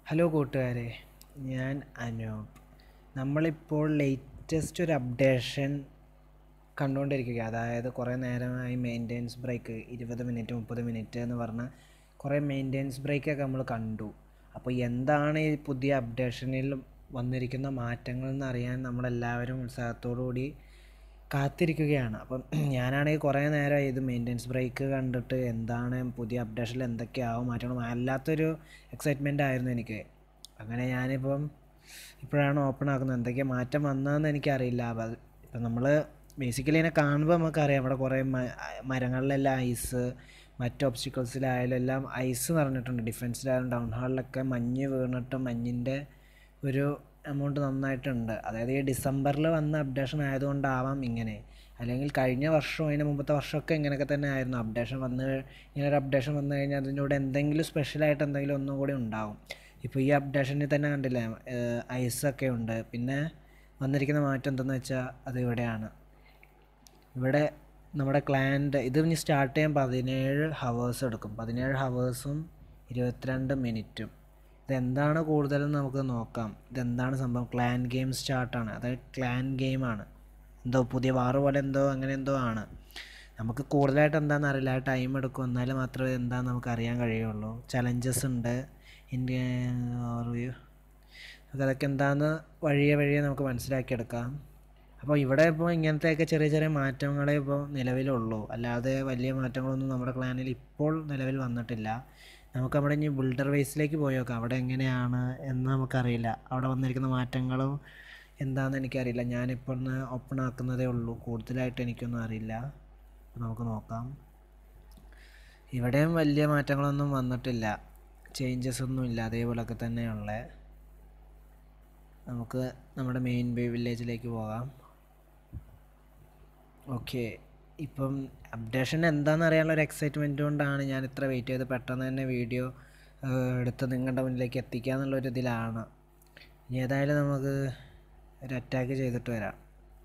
hello കൂട്ടുകാരെ ഞാൻ അനൂപ് നമ്മളിപ്പോൾ ലേറ്റസ്റ്റ് ഒരു അപ്ഡേഷൻ കണ്ടുകൊണ്ടിരിക്കുക അതായത് കുറേ നേരമായി മെയിൻ്റെനൻസ് ബ്രേക്ക് ഇരുപത് മിനിറ്റ് മുപ്പത് മിനിറ്റ് എന്ന് പറഞ്ഞ കുറേ മെയിൻ്റെനൻസ് ബ്രേക്കൊക്കെ നമ്മൾ കണ്ടു അപ്പോൾ എന്താണ് ഈ പുതിയ അപ്ഡേഷനിൽ വന്നിരിക്കുന്ന മാറ്റങ്ങൾ എന്നറിയാൻ നമ്മളെല്ലാവരും ഉത്സാഹത്തോടു കൂടി കാത്തിരിക്കുകയാണ് അപ്പം ഞാനാണെങ്കിൽ കുറേ നേരമായി ഇത് മെയിൻ്റെനൻസ് ബ്രേക്ക് കണ്ടിട്ട് എന്താണ് പുതിയ അപ്ഡേഷനിൽ എന്തൊക്കെയാവും മാറ്റണം അല്ലാത്തൊരു എക്സൈറ്റ്മെൻ്റ് ആയിരുന്നു എനിക്ക് അങ്ങനെ ഞാനിപ്പം ഇപ്പോഴാണ് ഓപ്പൺ ആക്കുന്നത് എന്തൊക്കെയാണ് മാറ്റം വന്നതെന്ന് എനിക്കറിയില്ല അപ്പം ഇപ്പം നമ്മൾ ബേസിക്കലി ഇതിനെ കാണുമ്പോൾ നമുക്കറിയാം ഇവിടെ കുറേ മ- മരങ്ങളിലെല്ലാം ഐസ് മറ്റ് ഒബ്സ്റ്റിക്കിൾസിലായാലും എല്ലാം ഐസ് നിറഞ്ഞിട്ടുണ്ട് ഡിഫൻസിലായാലും ഡൗൺ ഹാളിലൊക്കെ മഞ്ഞ് വീണിട്ട് മഞ്ഞിൻ്റെ ഒരു എമൗണ്ട് നന്നായിട്ടുണ്ട് അതായത് ഈ ഡിസംബറിൽ വന്ന അപ്ഡേഷൻ ആയതുകൊണ്ടാവാം ഇങ്ങനെ അല്ലെങ്കിൽ കഴിഞ്ഞ വർഷവും അതിന് മുമ്പത്തെ വർഷമൊക്കെ ഇങ്ങനെയൊക്കെ തന്നെ ആയിരുന്നു അപ്ഡേഷൻ വന്ന് ഇങ്ങനെ ഒരു അപ്ഡേഷൻ വന്നു കഴിഞ്ഞാൽ അതിൻ്റെ കൂടെ എന്തെങ്കിലും സ്പെഷ്യലായിട്ട് എന്തെങ്കിലും ഒന്നും കൂടി ഉണ്ടാവും ഇപ്പോൾ ഈ അപ്ഡേഷനിൽ തന്നെ കണ്ടില്ലേ ഐസൊക്കെ ഉണ്ട് പിന്നെ വന്നിരിക്കുന്ന മാറ്റം എന്തെന്ന് വെച്ചാൽ അത് ഇവിടെയാണ് ഇവിടെ നമ്മുടെ ക്ലാൻ്റെ ഇത് ഇനി സ്റ്റാർട്ട് ചെയ്യാൻ പതിനേഴ് ഹവേഴ്സ് എടുക്കും പതിനേഴ് ഹവേഴ്സും ഇരുപത്തിരണ്ട് മിനിറ്റും ഇതെന്താണ് കൂടുതലെന്ന് നമുക്ക് നോക്കാം ഇതെന്താണ് സംഭവം ക്ലാൻ ഗെയിം സ്റ്റാർട്ടാണ് അതായത് ക്ലാൻ ഗെയിമാണ് എന്തോ പുതിയ വാറ് പോലെ എന്തോ അങ്ങനെ എന്തോ ആണ് നമുക്ക് കൂടുതലായിട്ട് എന്താണെന്ന് അറിയില്ല ടൈം എടുക്കും എന്നാലും മാത്രമേ എന്താണെന്ന് നമുക്ക് അറിയാൻ കഴിയുള്ളൂ ചലഞ്ചസ് ഉണ്ട് ഇന്ത്യ റിവ്യൂ അതൊക്കെ എന്താണെന്ന് വഴിയെ വഴിയെ നമുക്ക് മനസ്സിലാക്കിയെടുക്കാം അപ്പോൾ ഇവിടെ ഇപ്പോൾ ഇങ്ങനത്തെയൊക്കെ ചെറിയ ചെറിയ മാറ്റങ്ങളെ ഇപ്പോൾ നിലവിലുള്ളൂ അല്ലാതെ വലിയ മാറ്റങ്ങളൊന്നും നമ്മുടെ പ്ലാനിൽ ഇപ്പോൾ നിലവിൽ വന്നിട്ടില്ല നമുക്ക് അവിടെ ഇനി ബിൽഡർ വേസിലേക്ക് പോയി നോക്കാം അവിടെ എങ്ങനെയാണ് എന്ന് നമുക്കറിയില്ല അവിടെ വന്നിരിക്കുന്ന മാറ്റങ്ങളും എന്താണെന്ന് എനിക്കറിയില്ല ഞാനിപ്പോൾ ഒന്ന് ഓപ്പൺ ആക്കുന്നതേ ഉള്ളൂ കൂടുതലായിട്ട് എനിക്കൊന്നും അറിയില്ല അപ്പോൾ നമുക്ക് നോക്കാം ഇവിടെയും വലിയ മാറ്റങ്ങളൊന്നും വന്നിട്ടില്ല ചേഞ്ചസ് ഒന്നും ഇല്ല അതേപോലൊക്കെ തന്നെയുള്ള നമുക്ക് നമ്മുടെ മെയിൻ ബേ വില്ലേജിലേക്ക് പോകാം ഓക്കെ ഇപ്പം അപ്ഡേഷൻ എന്താണെന്ന് അറിയാനുള്ള ഒരു എക്സൈറ്റ്മെൻറ്റ് കൊണ്ടാണ് ഞാൻ ഇത്ര വെയിറ്റ് ചെയ്ത് പെട്ടെന്ന് തന്നെ വീഡിയോ എടുത്ത് നിങ്ങളുടെ മുന്നിലേക്ക് എത്തിക്കുക എന്നുള്ളൊരു ഇതിലാണ് ഇനി ഏതായാലും നമുക്ക് ഒരു അറ്റാക്ക് ചെയ്തിട്ട് വരാം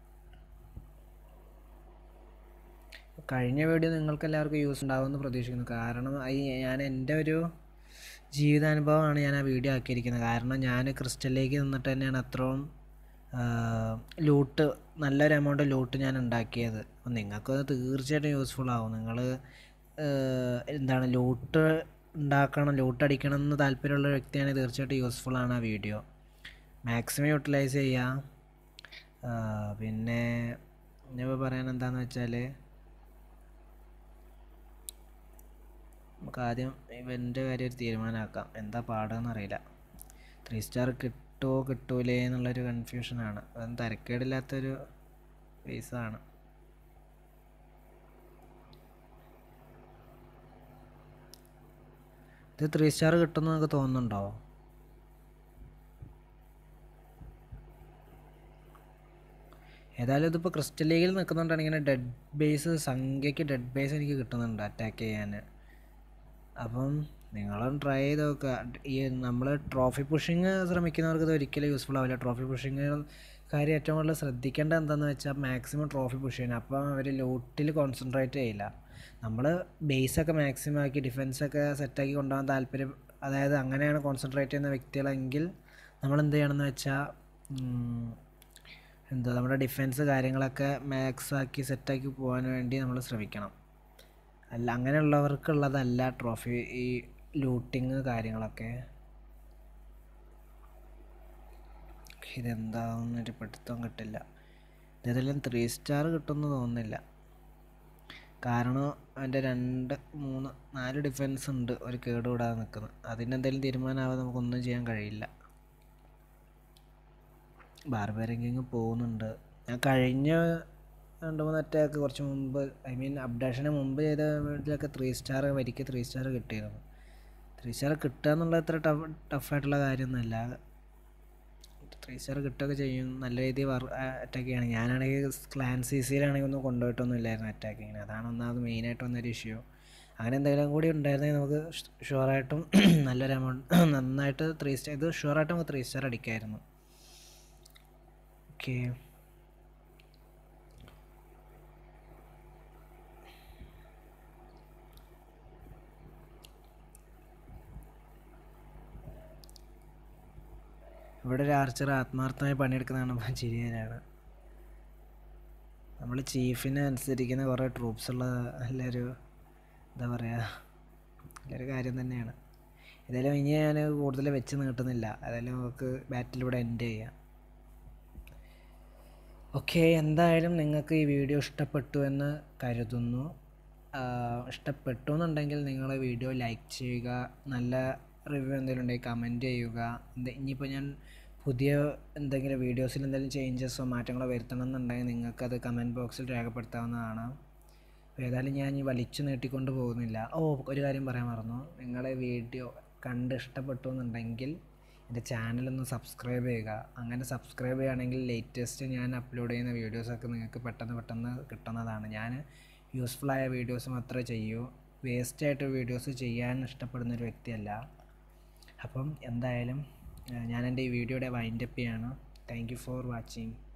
കഴിഞ്ഞ വീഡിയോ നിങ്ങൾക്ക് എല്ലാവർക്കും യൂസ് ഉണ്ടാകുമെന്ന് പ്രതീക്ഷിക്കുന്നു കാരണം അത് ഞാൻ എൻ്റെ ഒരു ജീവിതാനുഭവമാണ് ഞാൻ ആ വീഡിയോ ആക്കിയിരിക്കുന്നത് കാരണം ഞാൻ ക്രിസ്റ്റലിലേക്ക് നിന്നിട്ട് തന്നെയാണ് അത്രയും ലൂട്ട് നല്ലൊരു എമൗണ്ട് ലൂട്ട് ഞാൻ ഉണ്ടാക്കിയത് അപ്പം നിങ്ങൾക്കത് തീർച്ചയായിട്ടും യൂസ്ഫുൾ ആവും നിങ്ങൾ എന്താണ് ലൂട്ട് ഉണ്ടാക്കണം ലൂട്ട് അടിക്കണം എന്ന് താല്പര്യമുള്ള ഒരു വ്യക്തിയാണെങ്കിൽ തീർച്ചയായിട്ടും യൂസ്ഫുൾ ആണ് ആ വീഡിയോ മാക്സിമം യൂട്ടിലൈസ് ചെയ്യാം ആ, പിന്നെ ഞാൻ പറയാൻ എന്താണെന്ന് വെച്ചാൽ നമുക്ക് ആദ്യം ഇവൻ്റെ കാര്യം ഒരു തീരുമാനമാക്കാം എന്താ പാടുകയെന്ന് അറിയില്ല ത്രീ സ്റ്റാർ കിട്ടുമോ കിട്ടൂലേ എന്നുള്ളൊരു കൺഫ്യൂഷനാണ് അതൊന്നും തരക്കേടില്ലാത്തൊരു ഫേസാണ് ഇത് ത്രീ സ്റ്റാർ കിട്ടുമെന്ന് നിങ്ങൾക്ക് തോന്നുന്നുണ്ടോ ഏതായാലും ഇതിപ്പോൾ ക്രിസ്റ്റൽ ലീഗിൽ നിൽക്കുന്നുണ്ടാണ് ഇങ്ങനെ ഡെഡ് ബേസ് സംഖ്യയ്ക്ക് ഡെഡ് ബേസ് എനിക്ക് കിട്ടുന്നുണ്ട് അറ്റാക്ക് ചെയ്യാൻ അപ്പം നിങ്ങളും ട്രൈ ചെയ്ത് നോക്കുക ഈ നമ്മൾ ട്രോഫി പുഷിങ് ശ്രമിക്കുന്നവർക്ക് ഇത് ഒരിക്കലും യൂസ്ഫുൾ ആവില്ല ട്രോഫി പുഷിങ് കാര്യം ഏറ്റവും കൂടുതൽ ശ്രദ്ധിക്കേണ്ടത് എന്താണെന്ന് വെച്ചാൽ മാക്സിമം ട്രോഫി പുഷ് ചെയ്യണം അപ്പം അവർ ലൂട്ടിൽ കോൺസെൻട്രേറ്റ് ചെയ്യില്ല നമ്മൾ ബേസൊക്കെ മാക്സിമം ആക്കി ഡിഫൻസൊക്കെ സെറ്റാക്കി കൊണ്ടുപോകാൻ താല്പര്യം അതായത് അങ്ങനെയാണ് കോൺസെൻട്രേറ്റ് ചെയ്യുന്ന വ്യക്തികളെങ്കിൽ നമ്മൾ എന്ത് ചെയ്യണമെന്ന് വെച്ചാൽ എന്താ നമ്മുടെ ഡിഫൻസ് കാര്യങ്ങളൊക്കെ മാക്സ് ആക്കി സെറ്റാക്കി പോകാൻ വേണ്ടി നമ്മൾ ശ്രമിക്കണം അല്ല അങ്ങനെയുള്ളവർക്കുള്ളതല്ല ട്രോഫി ഈ ലൂട്ടിങ് കാര്യങ്ങളൊക്കെ ഇതെന്താണെന്നൊരു പിടുത്തം കിട്ടില്ല ഇതെല്ലാം ത്രീ സ്റ്റാർ കിട്ടുമെന്ന് തോന്നുന്നില്ല കാരണം അതിൻ്റെ രണ്ട് മൂന്ന് നാല് ഡിഫൻസ് ഉണ്ട് ഒരു കേടുകൂടാതെ നിൽക്കുന്നത് അതിന് എന്തെങ്കിലും തീരുമാനമാവാതെ നമുക്കൊന്നും ചെയ്യാൻ കഴിയില്ല ബാർബറിങ്ങിങ് പോകുന്നുണ്ട് ഞാൻ കഴിഞ്ഞ രണ്ട് മൂന്ന് അറ്റാക്ക് കുറച്ച് മുമ്പ് ഐ മീൻ അപ്ഡേഷന് മുമ്പ് ചെയ്ത ഇതിലൊക്കെ ത്രീ സ്റ്റാർ വരിക്ക് ത്രീ സ്റ്റാർ കിട്ടിയിരുന്നു ത്രീ സ്റ്റാർ കിട്ടുക എന്നുള്ളത് അത്ര ടഫ് ടഫായിട്ടുള്ള കാര്യമൊന്നുമല്ല ത്രീ സ്റ്റാർ കിട്ടുകയൊക്കെ ചെയ്യും നല്ല രീതിയിൽ അറ്റാക്ക് ചെയ്യണം ഞാനാണെങ്കിൽ ക്ലാൻ സി സിയിലാണെങ്കിൽ ഒന്നും കൊണ്ടുപോയിട്ടൊന്നും ഇല്ലായിരുന്നു അറ്റാക്കിങ്ങിന് അതാണ് ഒന്നാമത് മെയിനായിട്ട് വന്നൊരു ഇഷ്യൂ അങ്ങനെ എന്തെങ്കിലും കൂടി ഉണ്ടായിരുന്നെങ്കിൽ നമുക്ക് ഷുവറായിട്ടും നല്ലൊരു എമൗണ്ട് നന്നായിട്ട് ത്രീ സ്റ്റാർ ഇത് ഷുവറായിട്ടും നമുക്ക് ത്രീ സ്റ്റാർ അടിക്കായിരുന്നു ഓക്കെ ഇവിടെ ഒരു ആർച്ചർ ആത്മാർത്ഥമായി പണിയെടുക്കുന്ന കാണുമ്പോൾ ചിരി വരാണ് നമ്മൾ ചീഫിനെ അനുസരിക്കുന്ന കുറേ ട്രൂപ്സ് ഉള്ള നല്ലൊരു എന്താ പറയുക നല്ലൊരു കാര്യം തന്നെയാണ് ഏതായാലും ഇനി ഞാൻ കൂടുതൽ വെച്ച് നീട്ടുന്നില്ല ഏതായാലും നമുക്ക് ബാറ്റിലൂടെ എൻഡ് ചെയ്യാം ഓക്കെ എന്തായാലും നിങ്ങൾക്ക് ഈ വീഡിയോ ഇഷ്ടപ്പെട്ടു എന്ന് കരുതുന്നു ആഹ് ഇഷ്ടപ്പെട്ടു എന്നുണ്ടെങ്കിൽ നിങ്ങൾ വീഡിയോ ലൈക്ക് ചെയ്യുക നല്ല റിവ്യൂ എന്തെങ്കിലും ഉണ്ടെങ്കിൽ കമൻറ്റ് ചെയ്യുക എന്ത് ഇനിയിപ്പോൾ ഞാൻ പുതിയ എന്തെങ്കിലും വീഡിയോസിൽ എന്തെങ്കിലും ചേഞ്ചസോ മാറ്റങ്ങളോ വരുത്തണം എന്നുണ്ടെങ്കിൽ നിങ്ങൾക്കത് കമൻറ്റ് ബോക്സിൽ രേഖപ്പെടുത്താവുന്നതാണ് അപ്പോൾ ഏതായാലും ഞാൻ ഈ വലിച്ചു നീട്ടിക്കൊണ്ട് പോകുന്നില്ല ഓ ഒരു കാര്യം പറയാൻ മറന്നു നിങ്ങളെ വീഡിയോ കണ്ട് ഇഷ്ടപ്പെട്ടു എന്നുണ്ടെങ്കിൽ എൻ്റെ ചാനലൊന്ന് സബ്സ്ക്രൈബ് ചെയ്യുക അങ്ങനെ സബ്സ്ക്രൈബ് ചെയ്യുകയാണെങ്കിൽ ലേറ്റസ്റ്റ് ഞാൻ അപ്ലോഡ് ചെയ്യുന്ന വീഡിയോസൊക്കെ നിങ്ങൾക്ക് പെട്ടെന്ന് പെട്ടെന്ന് കിട്ടുന്നതാണ് ഞാൻ യൂസ്ഫുള്ളായ വീഡിയോസ് മാത്രമേ ചെയ്യൂ വേസ്റ്റായിട്ട് വീഡിയോസ് ചെയ്യാൻ ഇഷ്ടപ്പെടുന്ന ഒരു വ്യക്തിയല്ല അപ്പം എന്തായാലും ഏഹ് ഞാൻ എൻ്റെ ഈ വീഡിയോയുടെ വൈൻഡപ്പ് ചെയ്യാണ് താങ്ക് യു ഫോർ വാച്ചിങ്